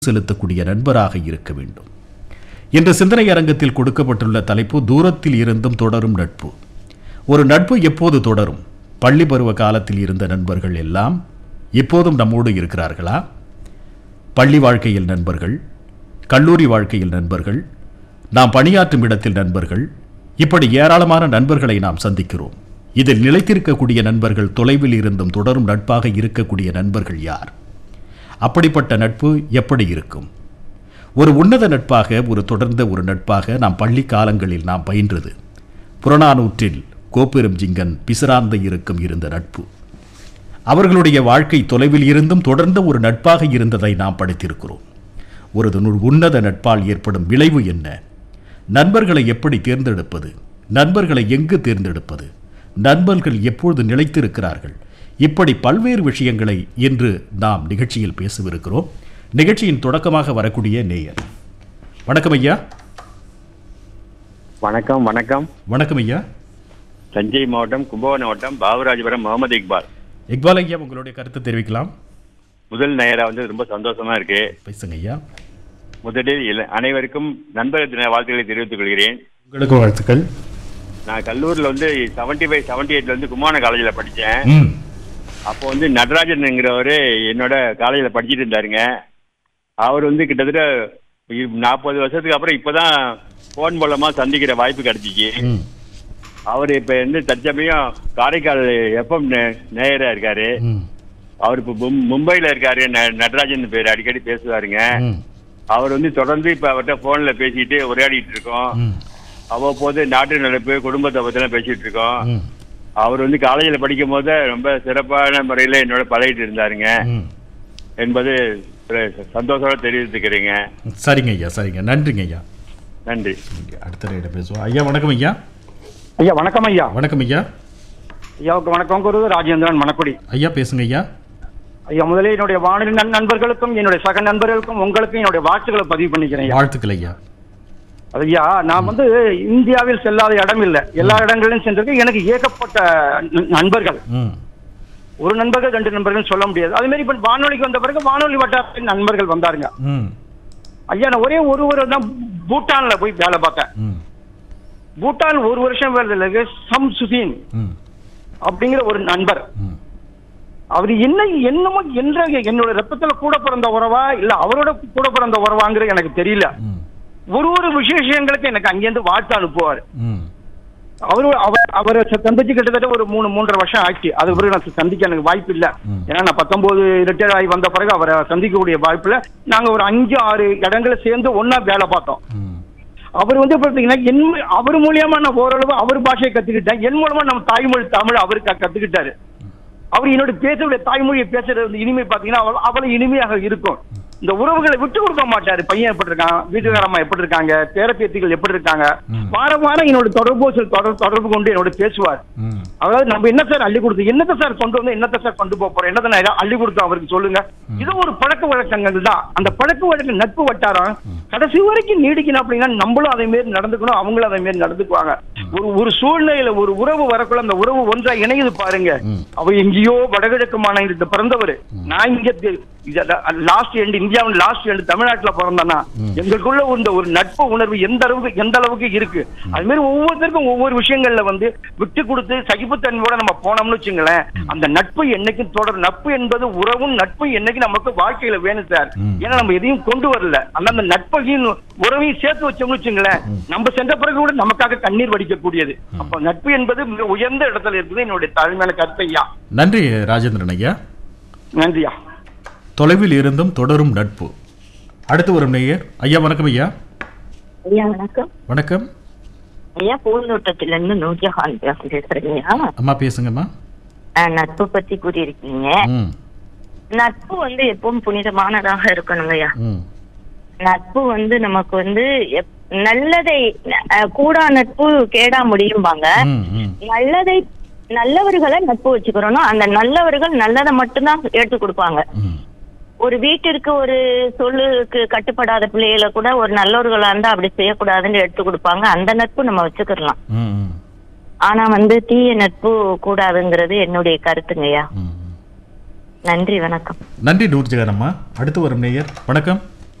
செலுத்தக்கூடிய நண்பராக இருக்க வேண்டும் என்ற சிந்தனை அரங்கத்தில் கொடுக்கப்பட்டுள்ள தலைப்பு தூரத்தில் இருந்தும் தொடரும் நட்பு ஒரு நட்பு எப்போது தொடரும் பள்ளி பருவ காலத்தில் இருந்த நண்பர்கள் எல்லாம் இப்போதும் நம்மோடு இருக்கிறார்களா பள்ளி வாழ்க்கையில் நண்பர்கள் கல்லூரி வாழ்க்கையில் நண்பர்கள் நாம் பணியாற்றும் இடத்தில் நண்பர்கள் இப்படி ஏராளமான நண்பர்களை நாம் சந்திக்கிறோம் இதில் நிலைத்திருக்கக்கூடிய நண்பர்கள் தொலைவில் இருந்தும் தொடரும் நட்பாக இருக்கக்கூடிய நண்பர்கள் யார் அப்படிப்பட்ட நட்பு எப்படி இருக்கும் ஒரு உன்னத நட்பாக ஒரு தொடர்ந்த ஒரு நட்பாக நாம் பள்ளி காலங்களில் நாம் பயின்றது புறநானூற்றில் கோப்பெரும் ஜிங்கன் பிசிராந்த இருக்கும் இருந்த நட்பு அவர்களுடைய வாழ்க்கை தொலைவில் இருந்தும் தொடர்ந்த ஒரு நட்பாக இருந்ததை நாம் படித்திருக்கிறோம் ஒரு நு- உன்னத நட்பால் ஏற்படும் விளைவு என்ன நண்பர்களை எப்படி தேர்ந்தெடுப்பது நண்பர்களை எங்கு தேர்ந்தெடுப்பது நண்பர்கள் எப்பொழுது நிலைத்திருக்கிறார்கள் இப்படி பல்வேறு விஷயங்களை இன்று நாம் நிகழ்ச்சியில் பேசவிருக்கிறோம் நிகழ்ச்சியின் தொடக்கமாக வரக்கூடிய நேயர் வணக்கம் ஐயா வணக்கம் வணக்கம் வணக்கம் ஐயா தஞ்சை மாவட்டம் கும்பகோணம் மாவட்டம் பாபுராஜபுரம் முகமது இக்பால் இக்பால் ஐயா உங்களுடைய கருத்து தெரிவிக்கலாம் முதல் நேரா வந்து ரொம்ப சந்தோஷமா இருக்கு பேசுங்க ஐயா முதலில் இள- அனைவருக்கும் நண்பர் தின வாழ்த்துக்களை தெரிவித்துக் கொள்கிறேன் உங்களுக்கு வாழ்த்துக்கள் நான் கல்லூரில் வந்து செவன்டி ஃபைவ் செவன்டி எயிட்ல வந்து கும்பகோணம் காலேஜில் படித்தேன் ம் அப்போ வந்து நடராஜன்ங்கிறவர் என்னோட காலேஜில் படிச்சிட்டு இருந்தாருங்க அவர் வந்து கிட்டத்தட்ட நாற்பது வருஷத்துக்கு அப்புறம் இப்போதான் ஃபோன் மூலமா சந்திக்கிற வாய்ப்பு கிடைச்சிச்சு ம் அவர் இப்போ வந்து தற்சமயம் காரைக்கால் எஃப்எம் நேயராக இருக்காரு ம் அவர் இப்போ மும்- மும்பைல இருக்காரு ந- நடராஜன் பேர் அடிக்கடி பேசுவாருங்க ம் அவர் வந்து தொடர்ந்து இப்ப அவர்கிட்ட போன்ல பேசிட்டு உரையாடிட்டு இருக்கோம் ம் அவ்வப்போது நாட்டு நடப்பு குடும்பத்தை பத்திலாம் பேசிட்டு இருக்கோம் ம் அவர் வந்து காலேஜில் படிக்கும் போது ரொம்ப சிறப்பான முறையில என்னோட பழகிட்டு இருந்தாருங்க ம் என்பது ஒரு சந்தோஷமா தெரிவித்துக்கிறேங்க சரிங்க ஐயா சரிங்க நன்றிங்க ஐயா நன்றி அடுத்த நேரம் பேசுவோம் ஐயா வணக்கம் ஐயா ஐயா வணக்கம் ஐயா வணக்கம் ஐயா ஐயாவுக்கு வணக்கம் கூறுவது ராஜேந்திரன் மணக்குடி ஐயா பேசுங்க ஐயா ஐயா முதலில் என்னுடைய வானொலி நண் நண்பர்களுக்கும் என்னுடைய சக நண்பர்களுக்கும் உங்களுக்கும் என்னுடைய வாழ்த்துக்களை பதிவு பண்ணிக்கிறேன் ஐயா வாழ்த்துக்கள் ஐயா அது ஐயா நான் வந்து இந்தியாவில் செல்லாத இடம் இல்லை எல்லா இடங்களிலும் சென்றிருக்கேன் எனக்கு ஏகப்பட்ட ந- நண்பர்கள் ம் ஒரு நண்பர்கள் ரெண்டு நண்பர்கள் சொல்ல முடியாது அதே மாதிரி இப்ப வானொலிக்கு வந்த பிறகு வானொலி வட்டாரத்தில் நண்பர்கள் வந்தாருங்க ம் ஐயா நான் ஒரே ஒரு ஒரு தான் பூட்டான்ல போய் வேலை பார்த்தேன் ம் பூட்டான் ஒரு வருஷம் வேலை சம் சுதீன் ம் அப்படிங்கிற ஒரு நண்பர் ம் அவர் என்ன என்னமோ என்ற என்னோட ரத்தத்துல கூட பிறந்த உறவா இல்ல அவரோட கூட பிறந்த உறவாங்கிறது எனக்கு தெரியல ம் ஒரு ஒரு விசேஷங்களுக்கு எனக்கு அங்கேருந்து வாழ்த்து அனுப்புவார் ம் அவரு அவர் அவரை சந்திச்சு கிட்டத்தட்ட ஒரு மூணு மூன்றரை வருஷம் ஆச்சு அது பிறகு நான் சந்திக்க எனக்கு வாய்ப்பு இல்ல ம். ஏன்னா நான் பத்தொன்பது ரிட்டையர் ஆகி வந்த பிறகு அவரை சந்திக்கக்கூடிய வாய்ப்பு இல்ல நாங்க ஒரு அஞ்சு ஆறு இடங்களை சேர்ந்து ஒண்ணா வேலை பார்த்தோம் ம் அவர் வந்து பாத்தீங்கன்னா என் மூ- அவர் மூலியமா நான் ஓரளவு அவர் பாஷையை கத்துக்கிட்டேன் என் மூலமா நம்ம தாய்மொழி தமிழ் அவரு க- கத்துக்கிட்டாரு அவர் என்னோட பேசக்கூடிய தாய்மொழியை பேசுறது வந்து இனிமை பாத்தீங்கன்னா அவ- அவ்வளவு இனிமையாக இருக்கும் இந்த உறவுகளை விட்டு கொடுக்க மாட்டாரு பையன் எப்படி இருக்கான் வீட்டுக்காரம்மா எப்படி இருக்காங்க பேரப்பேத்திகள் எப்படி இருக்காங்க ம். வாரம் வாரம் என்னோட தொடர்பு தொடர்பு தொடர்பு கொண்டு என்னோட பேசுவார் ம் அதாவது நம்ம என்ன சார் அள்ளி கொடுத்து என்னத்தை சார் கொண்டு வந்து என்னத்தை சார் கொண்டு போக போறோம் என்னத்தை நான் அள்ளி கொடுத்தோம் அவருக்கு சொல்லுங்க இது ஒரு பழக்க வழக்கங்கள் தான் அந்த பழக்க வழக்க நட்பு வட்டாரம் கடைசி வரைக்கும் நீடிக்கணும் அப்படின்னா நம்மளும் அதே மாரி நடந்துக்கணும் அவங்களும் அதே மாரி நடந்துக்குவாங்க ஒரு ஒரு சூழ்நிலையில ஒரு உறவு வரக்குள்ள அந்த உறவு ஒன்றா இணையுது பாருங்க ம். அவர் எங்கேயோ வடகிழக்கு மாநிலத்தை பிறந்தவர் நான் இங்க லாஸ்ட் எண்ட் இந்தியாவின் லாஸ்ட் எண்ட் தமிழ்நாட்டுல பிறந்தேன்னா எங்களுக்குள்ள இந்த ஒரு நட்பு உணர்வு எந்த அளவுக்கு எந்த அளவுக்கு இருக்கு அது மாதிரி ஒவ்வொருத்தருக்கும் ஒவ்வொரு விஷயங்கள்ல வந்து விட்டு கொடுத்து சகிப்புத்தன்மையோட நம்ம போனோம்னு வச்சுங்களேன் அந்த நட்பு என்னைக்கும் தொடர் நட்பு என்பது உறவும் நட்பு என்னைக்கு நமக்கு வாழ்க்கையில வேணும் சார் ம். ஏன்னா நம்ம எதையும் கொண்டு வரல ஆனா அந்த நட்பையும் உறவையும் சேர்த்து வச்சோம்னு வச்சுங்களேன் நம்ம சென்ற பிறகு கூட நமக்காக கண்ணீர் வடிக்கக்கூடியது அப்போ நட்பு என்பது மிக உயர்ந்த இடத்துல இருக்குது என்னுடைய தாழ்மையான கருத்து ஐயா நன்றி ராஜேந்திரன் ஐயா நன்றியா தொலைவில் இருந்தும் தொடரும் நட்பு அடுத்து வரும் நேயர் ஐயா வணக்கம் ஐயா ஐயா வணக்கம் வணக்கம் ஐயா பூந்தோட்டத்துல இருந்து நூர்ஜஹான் பேசுறீங்க அம்மா பேசுங்கம்மா நட்பு பத்தி கூறியிருக்கீங்க ம் நட்பு வந்து எப்பவும் புனிதமானதாக இருக்கணுங்க ஐயா ம் நட்பு வந்து நமக்கு வந்து எப்- நல்லதை அஹ், கூடா நட்பு கேடா முடியும்பாங்க ம் ம் நல்லதை நல்லவர்களை நட்பு வச்சுக்கிறோம் அந்த நல்லவர்கள் நல்லதை மட்டும்தான் எடுத்து கொடுப்பாங்க ம் ஒரு வீட்டிற்கு ஒரு சொல்லுக்கு கட்டுப்படாத பிள்ளைகளை கூட ஒரு நல்லவர்களா இருந்தா அப்படி செய்யக்கூடாதுன்னு எடுத்து கொடுப்பாங்க அந்த நட்பு நம்ம வச்சுக்கிறலாம் ம் ம் ஆனா வந்து தீய நட்பு கூடாதுங்கிறது என்னுடைய கருத்துங்கய்யா ம் நன்றி வணக்கம் நன்றி நூர்ஜகான் அம்மா அடுத்து வரும் நேயர் வணக்கம்